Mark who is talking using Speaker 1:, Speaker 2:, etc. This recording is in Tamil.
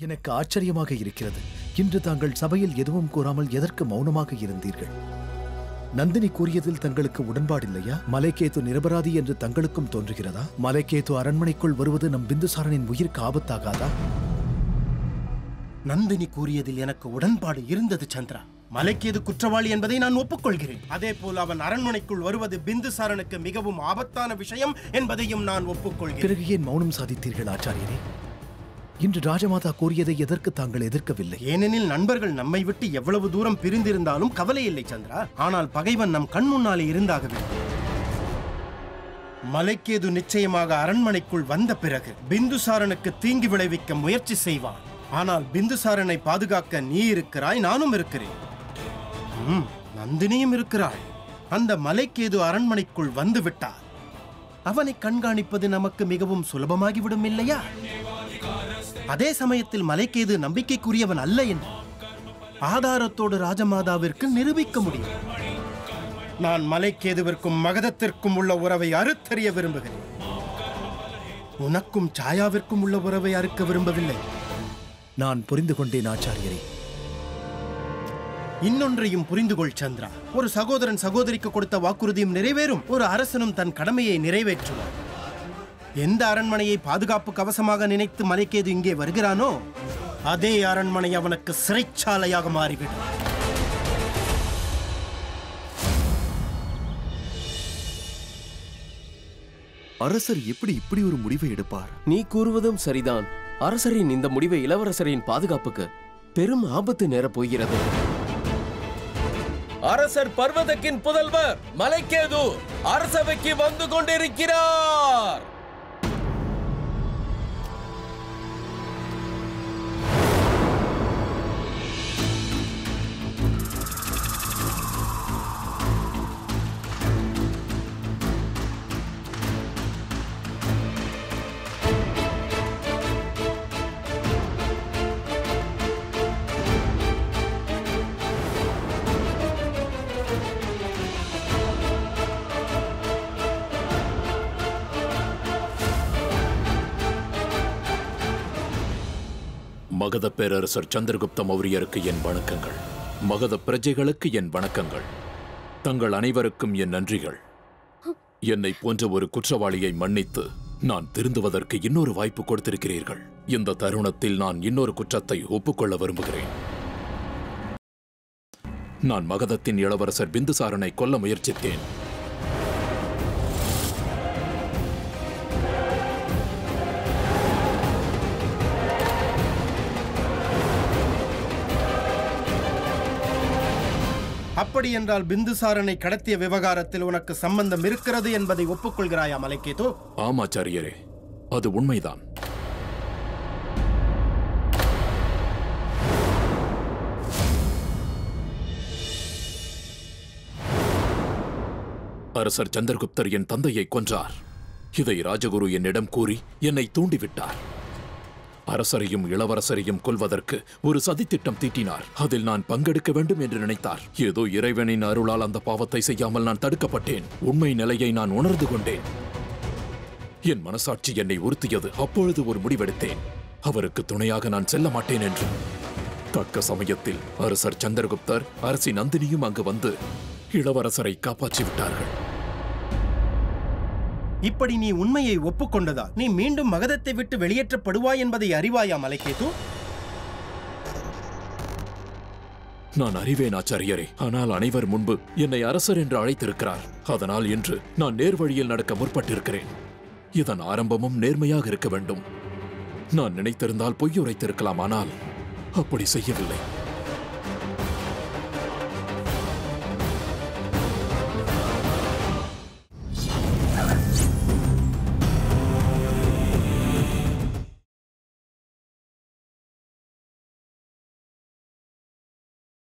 Speaker 1: எனக்கு ஆச்சரியமாக இருக்கிறது இன்று தாங்கள் சபையில் எதுவும் கூறாமல் எதற்கு மௌனமாக இருந்தீர்கள் நந்தினி கூறியதில் தங்களுக்கு உடன்பாடில்லையா மலைக்கேத்து நிரபராதி என்று தங்களுக்கும் தோன்றுகிறதா மலைக்கேத்து அரண்மனைக்குள் வருவது நம் பிந்துசாரனின் உயிருக்கு ஆபத்தாகாதா
Speaker 2: நந்தினி கூறியதில் எனக்கு உடன்பாடு இருந்தது சந்திரா மலைக்கேது குற்றவாளி என்பதை நான் ஒப்புக்கொள்கிறேன் அதே போல் அவன் அரண்மனைக்குள் வருவது பிந்துசாரனுக்கு மிகவும் ஆபத்தான விஷயம் என்பதையும் நான் ஒப்புக்கொள்கிறேன்
Speaker 1: பிறகு ஏன் மௌனம் சாதித்தீர்கள் ஆச்சாரியரே இன்று ராஜமாதா கூறியதை எதற்கு தாங்கள் எதிர்க்கவில்லை
Speaker 2: ஏனெனில் நண்பர்கள் நம்மை விட்டு எவ்வளவு தூரம் பிரிந்திருந்தாலும் கவலை இல்லை சந்திரா ஆனால் பகைவன் நம் கண் முன்னாலே இருந்தாக வேண்டும் மலைக்கேது நிச்சயமாக அரண்மனைக்குள் வந்த பிறகு பிந்துசாரனுக்கு தீங்கு விளைவிக்க முயற்சி செய்வான் ஆனால் பிந்துசாரனை பாதுகாக்க நீ இருக்கிறாய் நானும் இருக்கிறேன் ம், நந்தினியும் இருக்கிறாள் அந்த மலைக்கேது அரண்மனைக்குள் வந்து விட்டார் அவனை கண்காணிப்பது நமக்கு மிகவும் சுலபமாகிவிடும் இல்லையா அதே சமயத்தில் மலைக்கேது நம்பிக்கைக்குரியவன் அல்ல என்று ஆதாரத்தோடு ராஜமாதாவிற்கு நிரூபிக்க முடியும் நான் மலைக்கேதுவிற்கும் மகதத்திற்கும் உள்ள உறவை அறுத்தறிய விரும்புகிறேன் உனக்கும் சாயாவிற்கும் உள்ள உறவை அறுக்க விரும்பவில்லை
Speaker 1: நான் புரிந்து கொண்டேன் ஆச்சாரியரே
Speaker 2: இன்னொன்றையும் புரிந்து கொள் சந்திரா ஒரு சகோதரன் சகோதரிக்கு கொடுத்த வாக்குறுதியும் நிறைவேறும் ஒரு அரசனும் தன் கடமையை நிறைவேற்றுவார் எந்த அரண்மனையை பாதுகாப்பு கவசமாக நினைத்து மலைக்கேது இங்கே வருகிறானோ அதே அரண்மனை அவனுக்கு சிறைச்சாலையாக மாறிவிடும்
Speaker 3: அரசர் எப்படி இப்படி ஒரு முடிவை எடுப்பார்
Speaker 4: நீ கூறுவதும் சரிதான் அரசரின் இந்த முடிவை இளவரசரின் பாதுகாப்புக்கு பெரும் ஆபத்து நேரப் போகிறது அரசர் பர்வதக்கின் புதல்வர் மலைக்கேது அரசவைக்கு வந்து கொண்டிருக்கிறார்
Speaker 5: மகத பேரரசர் சந்திரகுப்த மௌரியருக்கு என் வணக்கங்கள் மகத பிரஜைகளுக்கு என் வணக்கங்கள் தங்கள் அனைவருக்கும் என் நன்றிகள் என்னை போன்ற ஒரு குற்றவாளியை மன்னித்து நான் திருந்துவதற்கு இன்னொரு வாய்ப்பு கொடுத்திருக்கிறீர்கள் இந்த தருணத்தில் நான் இன்னொரு குற்றத்தை ஒப்புக்கொள்ள விரும்புகிறேன் நான் மகதத்தின் இளவரசர் பிந்துசாரனை கொல்ல முயற்சித்தேன்
Speaker 2: அப்படி என்றால் பிந்துசாரனை கடத்திய விவகாரத்தில் உனக்கு சம்பந்தம் இருக்கிறது என்பதை ஒப்புக்கொள்கிறாயா மலைக்கேது
Speaker 5: ஆமாச்சாரியரே அது உண்மைதான் அரசர் சந்திரகுப்தர் என் தந்தையை கொன்றார் இதை ராஜகுரு என்னிடம் கூறி என்னை தூண்டிவிட்டார் அரசரையும் இளவரசரையும் கொல்வதற்கு ஒரு சதித்திட்டம் தீட்டினார் அதில் நான் பங்கெடுக்க வேண்டும் என்று நினைத்தார் ஏதோ இறைவனின் அருளால் அந்த பாவத்தை செய்யாமல் நான் தடுக்கப்பட்டேன் உண்மை நிலையை நான் உணர்ந்து கொண்டேன் என் மனசாட்சி என்னை உறுத்தியது அப்பொழுது ஒரு முடிவெடுத்தேன் அவருக்கு துணையாக நான் செல்ல மாட்டேன் என்று தக்க சமயத்தில் அரசர் சந்திரகுப்தர் அரசி நந்தினியும் அங்கு வந்து இளவரசரை காப்பாற்றி விட்டார்கள்
Speaker 2: இப்படி நீ உண்மையை ஒப்புக்கொண்டதால் நீ மீண்டும் மகதத்தை விட்டு வெளியேற்றப்படுவாய் என்பதை அறிவாயா மலைக்கேது
Speaker 5: நான் அறிவேன் ஆச்சாரியரே ஆனால் அனைவர் முன்பு என்னை அரசர் என்று அழைத்திருக்கிறார் அதனால் இன்று நான் நேர்வழியில் நடக்க முற்பட்டிருக்கிறேன் இதன் ஆரம்பமும் நேர்மையாக இருக்க வேண்டும் நான் நினைத்திருந்தால் பொய் உரைத்திருக்கலாம் ஆனால் அப்படி செய்யவில்லை